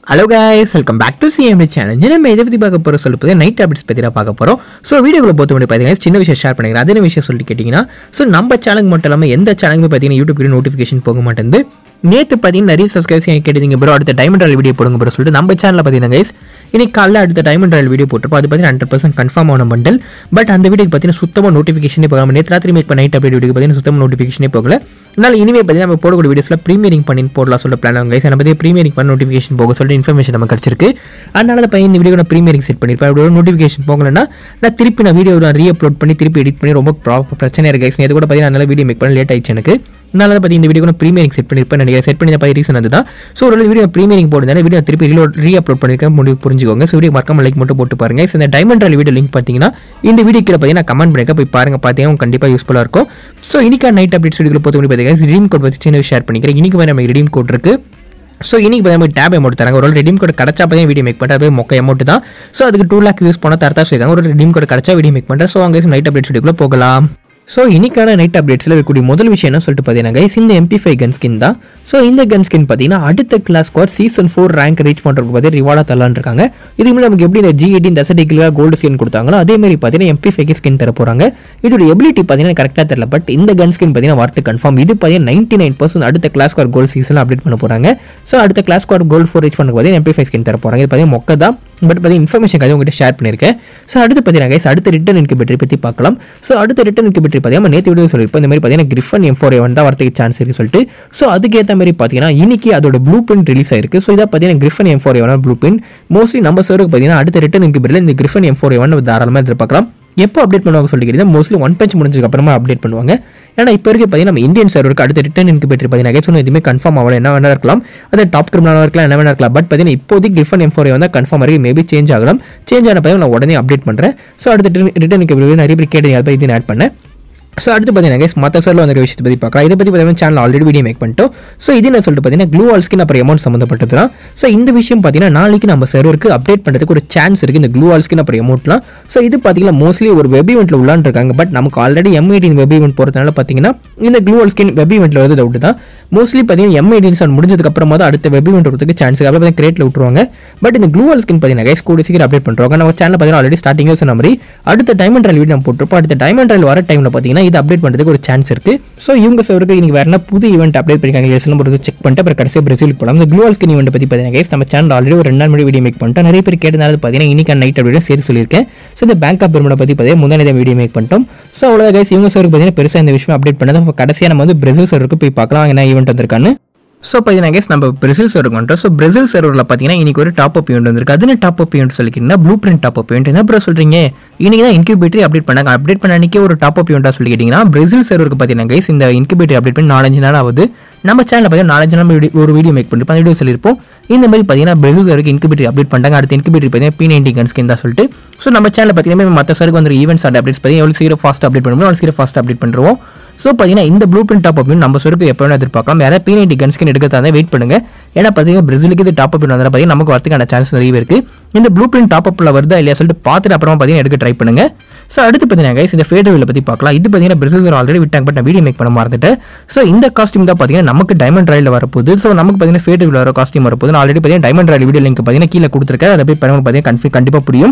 Hello guys welcome back to CMT channel நம்ம எதை பற்றி பார்க்க போகிற சொல்லுறது நைட் அப்டேட்ஸ் பற்றி தான் பார்க்க போகிறோம் ஸோ வீடியோக்குள்ள பொறுத்த மட்டும் பார்த்தீங்கன்னா சின்ன விஷயம் ஷேர் பண்ணிக்கிறேன் அது என்ன விஷயம் சொல்லிட்டு கேட்டிங்கன்னா ஸோ நம்ம சேனலுக்கு மட்டும் இல்லாமல் எந்த சேனலுமே பார்த்தீங்கன்னா யூடியூப்க்கு நோட்டிஃபிகேஷன் போக மாட்டேங்குது நேற்று பார்த்தீங்கன்னா நிறைய சப்ஸ்கிரைப்ஸ் எனக்கு கேட்டீங்க ப்ரோ அடுத்த டைமண்ட் ராயல் வீடியோ போடுங்க ப்ரோ சொல்லிட்டு நம்ம சேனலில் பார்த்தீங்கன்னா கைஸ் இன்னைக்கு காலைல அடுத்த டைமண்ட் ராயல் வீடியோ போட்டிருப்போம் அது பார்த்தீங்கன்னா ஹண்ட்ரட் பர்சன்ட் கன்ஃபார்ம் ஆன பண்டல் பட் அந்த வீடியோக்கு பார்த்தீங்கன்னா சுத்தமாக நோட்டிஃபிகேஷனே போகாம நேற்று ராத்திரி மேக் பண்ண நைட் அப்டேட் வீடியோக்கு பார்த்தீங்கன்னா சுத்தமாக நோட்டிஃபிகேஷனே போகல அதனால இனிமே பார்த்தீங்கன்னா நம்ம போடக்கூடிய வீடியோஸில் ப்ரீமியரிங் பண்ணி போடலாம் சொல்ல பிளான் ஆகும் கைஸ் நம்ம பற்றி ப்ரீமியரிங் பண்ண நோட்டிஃபிகேஷன் போக சொல்லிட்டு இன்ஃபர்மேஷன் நம்ம கிடச்சிருக்கு அதனால தான் பையன் இந்த வீடியோ நான் ப்ரீமியரிங் செட் பண்ணியிருப்பேன் அப்படி ஒரு நோட்டிஃபிகேஷன் போகலன்னா நான் திருப்பி நான் வீடியோ நான் ரீ அப்லோட் பண்ணி திருப்பி எடிட் பண்ணி ரொம்ப ப்ராப்ளம் பிரச்சனை இருக்கு guys. நேத்து கூட பார்த்தீங்கன்னா நல்ல வீடியோ மேக் பண்ண லேட் ஆயிடுச்சு எனக்கு அதனால தான் பார்த்தி இந்த வீடியோ நான் ப்ரீமியரிங் செட் பண்ணியிருப்பேன் நினைக்கிறேன் செட் பண்ணி பார்த்து ரீசன் அதுதான் ஸோ ஒரு வீடியோ ப்ரீமியரிங் போடுறதால வீடியோ திருப்பி ரீலோட் ரீ அப்லோட் பண்ணியிருக்கேன் முடிவு புரிஞ்சுக்கோங்க ஸோ வீடியோ மறக்காம லைக் மட்டும் போட்டு பாருங்க ஸோ இந்த டைமண்ட் ராலி வீடியோ லிங்க் பார்த்தீங்கன்னா இந்த வீடியோ கீழே பார்த்தீங்கன்னா கமெண்ட் பண்ணிக்க போய் பாருங்க பார்த்தீங்கன்னா கண்டிப்பாக யூஸ்ஃபுல்லாக இருக்கும் ஸோ இன்னைக்கு நைட் அப்டேட்ஸ் வீடியோ பொறுத்த முடியும் பார்த்தீங்கன்னா ரிடீம் கோட் பற்றி சின்ன ஷேர் பண்ணிக்கிறேன் இன்னைக்கு வந்து நம்ம ரிடீம் கோட் இருக்கு ஸோ இன்னைக்கு பார்த்தீங்கன்னா டேப் அமௌண்ட் தராங்க ஒரு ரெடீம் கோட் கிடச்சா பார்த்தீங்கன்னா வீடியோ மேக் பண்ணுறது மொக்க அமௌண்ட் தான் ஸோ அதுக்கு டூ லேக் யூஸ் பண்ண தரதா சொல்லியிருக்காங்க ஒரு ரெடீம் கோட் கிடச்சா வீடியோ மேக் பண்ணுறேன் ஸோ அங்கே நைட் அப்டேட்ஸ் வீடியோக்குள்ள போகலாம் ஸோ இன்னைக்கான நைட் அப்டேட்ஸில் இருக்கக்கூடிய முதல் விஷயம் என்ன சொல்லிட்டு பார்த்தீங்கன்னா guys, இந்த எம்பி ஃபைவ் கன் ஸ்கின் தான் ஸோ இந்த கன் ஸ்கின் பார்த்தீங்கன்னா அடுத்த clash squad season four rank reach பண்ணுறதுக்கு பார்த்தீங்கன்னா ரிவார்டாக தரலான்னு இருக்காங்க இதுக்கு முன்னாடி நமக்கு எப்படி இந்த ஜி எயிட்டின் டெசர்டிக்கலாக கோல்டு ஸ்கின் கொடுத்தாங்களோ அதே மாதிரி பார்த்தீங்கன்னா எம்பி ஃபைவ் ஸ்கின் தர போகிறாங்க இதோட எபிலிட்டி பார்த்தீங்கன்னா கரெக்டாக தெரியல பட் இந்த கன் ஸ்கின் பார்த்தீங்கன்னா வார்த்தை கன்ஃபார்ம் இது பார்த்தீங்கன்னா நைன்டி நைன் பர்சன்ட் அடுத்த கிளாஸ் ஸ்குவாட் கோல்டு சீசனில் அப்டேட் பண்ண போகிறாங்க ஸோ அடுத்த clash squad gold four reach பண்ண பார்த்தீங்கன்னா எம்பி ஃபைவ் ஸ்கின் தர போகிறாங்க இது பார்த்தீங்கன்னா மொக்க தான் பட் பார்த்தீங்கன்னா இன்ஃபர்மேஷன் கதை உங்ககிட்ட ஷேர் பண்ணியிருக்கேன் ஸோ அடுத்து பார்த்தீங்கன்னா guys, அடுத்த ரிட்டன் இன்குபேட்டரி பற்றி பார்க்கலாம் ஸோ அடுத்த ரிட்டன் இன்குபேட்டரி பார்த்தீங்கன்னா நேற்று வீடியோ சொல்லியிருப்போம் இந்த மாதிரி பார்த்தீங்கன்னா கிரிஃபன் எம் ஃபோர் எவன் தான் வரதுக்கு சான்ஸ் இருக்குது சொல்லிட்டு ஸோ அதுக்கேற்ற மாதிரி பார்த்தீங்கன்னா இன்னைக்கு அதோட ப்ளூ பிரிண்ட் ரிலீஸ் ஆயிருக்கு ஸோ இதை பார்த்தீங்கன்னா கிரிஃபன் எம் ஃபோர் எவன் ப்ளூ பிரிண்ட் மோஸ்ட்லி நம்ம சருக்கு பார்த்தீங்கன்னா அடுத்த ரிட்டன் இன்குபேட்டரில் இந்த கிரிஃபன் எம் ஃபோர் எவன் தாராளமாக எதிர்பார்க்கலாம் எப்போ அப்டேட் பண்ணுவாங்க சொல்லிக்கிறீங்க மோஸ்ட்லி ஒன் பேஜ் முடிஞ்சதுக்கு அப்புறமா அப்டேட் பண்ணுவாங்க ஏன்னா இப்போ இருக்க பார்த்தீங்கன்னா நம்ம இந்தியன் சர்வருக்கு அடுத்த ரிட்டன் இன்குபேட்டர் பார்த்தீங்கன்னா சொன்ன எதுவுமே கன்ஃபார்ம் ஆகல என்ன வேணா இருக்கலாம் அது டாப் கிரிமினலாக இருக்கலாம் என்ன வேணா இருக்கலாம் பட் பார்த்தீங்கன்னா இப்போதைக்கு கிரிஃபன் எம் ஃபோர் வந்து கன்ஃபார்ம் ஆகி மேபி சேஞ்ச் ஆகலாம் சேஞ்ச் ஆன பையன் நான் உடனே அப்டேட் பண்ணுறேன் ஸோ அடுத்த ரிட்டன் இன்குபேட்டர் நிறைய பேர் கேட்டீங்க அதை பற்றி ஆட் பண்ணேன் ஸோ அடுத்து பார்த்தீங்கன்னா guys, மற்ற சர்ல வந்து விஷயத்தை பற்றி பார்க்கலாம் இதை பற்றி பார்த்தீங்கன்னா சேனல் ஆல்ரெடி வீடியோ மேக் பண்ணிட்டோம் ஸோ இது என்ன சொல்லிட்டு பார்த்தீங்கன்னா க்ளூ ஆல் ஸ்கின் அப்புறம் அமௌண்ட் சம்மந்தப்பட்டது தான் ஸோ இந்த விஷயம் பார்த்தீங்கன்னா நாளைக்கு நம்ம சர்வருக்கு அப்டேட் பண்ணுறதுக்கு ஒரு சான்ஸ் இருக்குது இந்த க்ளூ ஆல் ஸ்கின் அப்புறம் அமௌண்ட்லாம் ஸோ இது பார்த்தீங்கன்னா மோஸ்ட்லி ஒரு வெப் இவெண்ட்டில் உள்ளான்னு இருக்காங்க பட் நமக்கு already M eighteen web event போகிறதுனால பார்த்தீங்கன்னா இந்த க்ளூ ஆல் ஸ்கின் வெப் இவெண்ட்டில் வந்து டவுட் தான் மோஸ்ட்லி பார்த்தீங்கன்னா எம் எயிட்டின் செவன் முடிஞ்சதுக்கு அப்புறமா தான் அடுத்த வெப் இவெண்ட் வரதுக்கு சான்ஸ் இருக்குது அப்போ கிரேட்டில் விட்டுருவாங்க பட் இந்த க்ளூ ஆல் ஸ்கின் பார்த்தீங்கன்னா guys, கூட சீக்கிரம் அப்டேட் பண்ணுறாங்க நம்ம சேனல் பார்த்தீங்கன்னா ஆல்ரெடி ஸ்டார்டிங்கே சொன்ன மாதிரி அடுத்த டைமண்ட் ரயில் வீடியோ நம்ம போட்டிருப்போம் அடுத்த டைமண்ட் ரயில் வர டைமில் பார்த்தீங்கன்னா இது அப்டேட் பண்ணுறதுக்கு ஒரு சான்ஸ் இருக்கு ஸோ இவங்க சவருக்கு இன்னைக்கு வேற என்ன புது ஈவெண்ட் அப்டேட் பண்ணிருக்காங்க எல்லாம் போட்டு செக் பண்ணிட்டு அப்புறம் கடைசியாக பிரேசிலுக்கு போகலாம் இந்த க்ளூவல் ஸ்கின் ஈவெண்ட் பற்றி பார்த்தீங்கன்னா guys, நம்ம சேனல் ஆல்ரெடி ஒரு ரெண்டு நாள் முன்னாடி வீடியோ மேக் பண்ணிட்டோம் நிறைய பேர் கேட்டனால பார்த்தீங்கன்னா இன்னைக்கு நைட் அப்டேட் சேர்த்து சொல்லியிருக்கேன் ஸோ இந்த பேங்க் ஆஃப் பெருமனை பற்றி பார்த்தீங்கன்னா முந்தானே வீடியோ மேக் பண்ணிட்டோம் ஸோ அவ்வளோ கைஸ் இவங்க சவருக்கு பார்த்தீங்கன்னா பெருசாக இந்த விஷயம் அப்டேட் பண்ணது கடைசியாக நம்ம வந்து பிரேசில் சவருக்கு போய் பார்க்கலாம் என்ன ஈவெண்ட் வந்திருக்கான்னு ஸோ பார்த்தீங்கன்னா கேஸ் நம்ம பிரேசில் சர்வர் வந்துட்டோம் ஸோ பிரேசில் சர்வரில் பார்த்தீங்கன்னா இன்னைக்கு ஒரு டாப் அப் ஈவெண்ட் வந்திருக்கு அது டாப் அப் ஈவெண்ட் சொல்லிக்கிட்டீங்கன்னா blueprint top up event என்ன ப்ரோ சொல்கிறீங்க இன்னைக்கு தான் இன்குபேட்டரி அப்டேட் பண்ணாங்க அப்டேட் பண்ண அன்றைக்கே ஒரு டாப் அப் ஈவெண்ட்டாக சொல்லிக்கிட்டீங்கன்னா பிரேசில் சர்வருக்கு பார்த்தீங்கன்னா கைஸ் இந்த இன்குபேட்டரி அப்டேட் பண்ணி நாலஞ்சு நாள் ஆகுது நம்ம சேனலில் பார்த்தீங்கன்னா நாலஞ்சு நாள் வீடியோ ஒரு வீடியோ மேக் பண்ணிருப்போம் அந்த வீடியோ சொல்லியிருப்போம் இந்த மாதிரி பார்த்தீங்கன்னா பிரேசில் சர்வருக்கு இன்குபேட்டரி அப்டேட் பண்ணிட்டாங்க அடுத்த இன்குபேட்டரி பார்த்தீங்கன்னா பி நைன்டி கன்ஸ்கின் தான் சொல்லிட்டு ஸோ நம்ம சேனலில் பார்த்தீங்கன்னா மற்ற சருக்கு வந்து ஈவெண்ட்ஸ் அண்ட் அப்டேட்ஸ் பார்த்தீங்கன்னா எவ்வளோ சீக்கிரம் ஃபாஸ்ட் அப்டேட் பண்ணுவோம் எவ்வளோ சீக்கிரம் ஃபாஸ்ட் அப்டேட் பண்ணுறோம் ஸோ பார்த்தீங்கன்னா இந்த ப்ளூ பிரிண்ட் டாப் அப் நம்ம சொருக்கு எப்போ வேணா எதிர்பார்க்கலாம் யாராவது பி நைன்டி கன்ஸ்கின் எடுக்கிறதா இருந்தால் வெயிட் பண்ணுங்க ஏன்னா பார்த்தீங்கன்னா பிரேசிலுக்கு இது டாப் அப் வந்தால் பார்த்தீங்கன்னா நமக்கு வரதுக்கான சான்ஸ் நிறைய இருக்கு இந்த ப்ளூ பிரிண்ட் டாப் அப்பில் வருதா இல்லையா சொல்லிட்டு பார்த்துட்டு அப்புறமா பார்த்தீங்கன்னா எடுக்க ட்ரை பண்ணுங்க ஸோ அடுத்து பார்த்தீங்கன்னா guys, இந்த ஃபேட் பற்றி பார்க்கலாம் இது பார்த்தீங்கன்னா பிரேசில் ஆல்ரெடி விட்டாங்க பட் நான் வீடியோ மேக் பண்ண மறந்துட்டேன் ஸோ இந்த காஸ்டியூம் தான் பார்த்தீங்கன்னா நமக்கு டைமண்ட் ராயில் வரப்போகுது ஸோ நமக்கு பார்த்தீங்கன்னா ஃபேட் வர காஸ்டியூம் வரப்போகுது நான் ஆல்ரெடி பார்த்தீங்கன்னா டைமண்ட் ராயில் வீடியோ லிங்க் பார்த்தீங்கன்னா கீழே கொடுத்துருக்கேன் அதை போய் பாருங்க பார்த்தீங்கன்னா கன்ஃபி கண்டிப்பாக புரியும்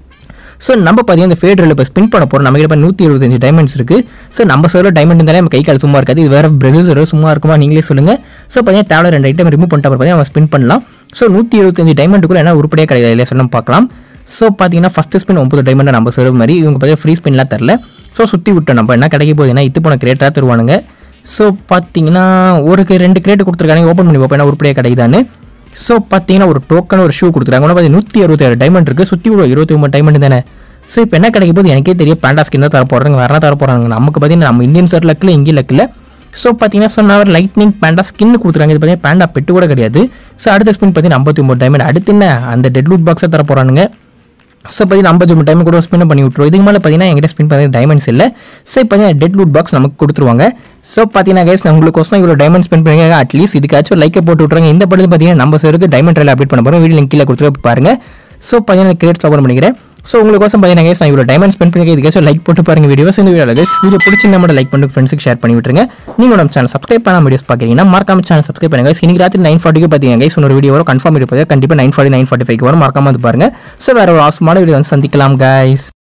ஸோ நம்ம பார்த்தீங்கன்னா இந்த ஃபேட் இப்போ ஸ்பின் பண்ண போகிறோம் நம்ம கிட்ட நூற்றி எழுபத்தஞ்சு டைமண்ட்ஸ் இருக்குது ஸோ நம்ம சர்வில் டைமண்ட் இருந்தாலே நம்ம கை கால் சும்மா இருக்காது இது வேறு பிரேசில் சர்வர் சும்மா இருக்குமா நீங்களே சொல்லுங்கள் ஸோ பார்த்தீங்கன்னா தேவை ரெண்டு ஐட்டம் ரிமூவ் பண்ணிட்டு அப்புறம் பார்த்தீங்கன்னா நம்ம ஸ்பின் பண்ணலாம் ஸோ நூற்றி எழுபத்தஞ்சு டைமண்டுக்குள்ள என்ன உருப்படியாக கிடையாது இல்லையா சொன்ன பார்க்கலாம் ஸோ பார்த்தீங்கன்னா ஃபஸ்ட்டு ஸ்பின் ஒம்பது டைமண்ட் நம்ம சர்வ் மாதிரி இவங்க பார்த்தீங்கன்னா ஃப்ரீ ஸ்பின்லாம் தரல ஸோ சுற்றி விட்டோம் நம்ம என்ன கிடைக்க போகுது ஏன்னா இது போன கிரேட்டாக தருவானுங்க ஸோ பார்த்தீங்கன்னா ஒரு ரெண்டு கிரேட் கொடுத்துருக்காங்க ஓப்பன் பண்ணி பார்ப்போம் ஏன்னா உருப்படியாக கிடைக்குதான்னு ஸோ பார்த்தீங்கன்னா ஒரு டோக்கன் ஒரு ஷூ கொடுத்துருக்காங்க ஒன்று பார்த்தீங்கன்னா நூற்றி அறுபத்தேழு டைமண்ட் இருக்குது சுற்றி விட இருபத்தி ஒம்பது டைமண்ட் தானே ஸோ இப்போ என்ன கிடைக்க போது எனக்கே தெரியும் பேண்டா ஸ்கின் தான் தர போடுறாங்க வேற தர போகிறாங்க நமக்கு பார்த்தீங்கன்னா நம்ம இந்தியன் சர் லக்கில் இங்கே லக்கில் ஸோ பார்த்தீங்கன்னா சொன்ன லைட்னிங் பேண்டா ஸ்கின் கொடுத்துருக்காங்க இது பார்த்தீங்கன்னா பேண்டா பெட்டு கூட கிடையாது ஸோ அடுத்த ஸ்பின் பார்த்தீங்கன்னா ஐம்பத்தி ஒம்பது டைமண்ட் அடுத்து என்ன அந்த டெட் லூட் பாக்ஸை தர போகிறானுங்க ஸோ பார்த்தீங்கன்னா ஐம்பத்தி மூணு டைம் கூட ஸ்பின் பண்ணி விட்ருவோம் இதுக்கு மேலே பார்த்தீங்கன்னா எங்கிட்ட ஸ்பின் பண்ணி டைமண்ட்ஸ் இல்லை ஸோ பார்த்தீங்கன்னா டெட் லூட் பாக்ஸ் நமக்கு கொடுத்துருவாங்க ஸோ பார்த்தீங்கன்னா கைஸ் நான் உங்களுக்கு கோசம் இவ்வளோ டைமண்ட் ஸ்பெண்ட் பண்ணுங்க அட்லீஸ்ட் இதுக்காச்சும் லைக்கை போட்டு விட்ருங்க இந்த படத்தில் பார்த்தீங்கன்னா நம்ம சருக்கு டைமண்ட் ரயில் அப்டேட் பண்ண போகிறோம் வீடியோ லிங்க் கீழே கொடுத்துருக்க பாருங்க ஸோ பார்த்தீங்கன்னா கிரேட்ஸ் ஓப்பன் பண்ணிக்கிறேன் ஸோ உங்களுக்கோசம் பார்த்தீங்கன்னா guys, நான் இவ்வளோ டைமண்ட் ஸ்பெண்ட் பண்ணி இதுக்கே லைக் போட்டு பாருங்க வீடியோஸ் இந்த வீடியோ guys வீடியோ பிடிச்சிருந்தா மட்டும் லைக் பண்ணி ஃப்ரெண்ட்ஸுக்கு ஷேர் பண்ணி விட்டுருங்க நீங்கள் நம்ம சேனல் சப்ஸ்கிரைப் பண்ணாம வீடியோஸ் பார்க்குறீங்கன்னா மறக்காம சேனல் சப்ஸ்கிரைப் பண்ணுங்க guys. இன்னைக்கு ராத்திரி நைன் ஃபார்ட்டிக்கு பார்த்தீங்கன்னா guys, இன்னொரு வீடியோ வரும் கன்ஃபார்ம் வீடியோ பார்த்து கண்டிப்பாக nine forty nine forty five வரும் மறக்காம வந்து பாருங்க ஸோ வேற ஒரு ஆசமான வீடியோ வந்து சந்திக்கலாம் guys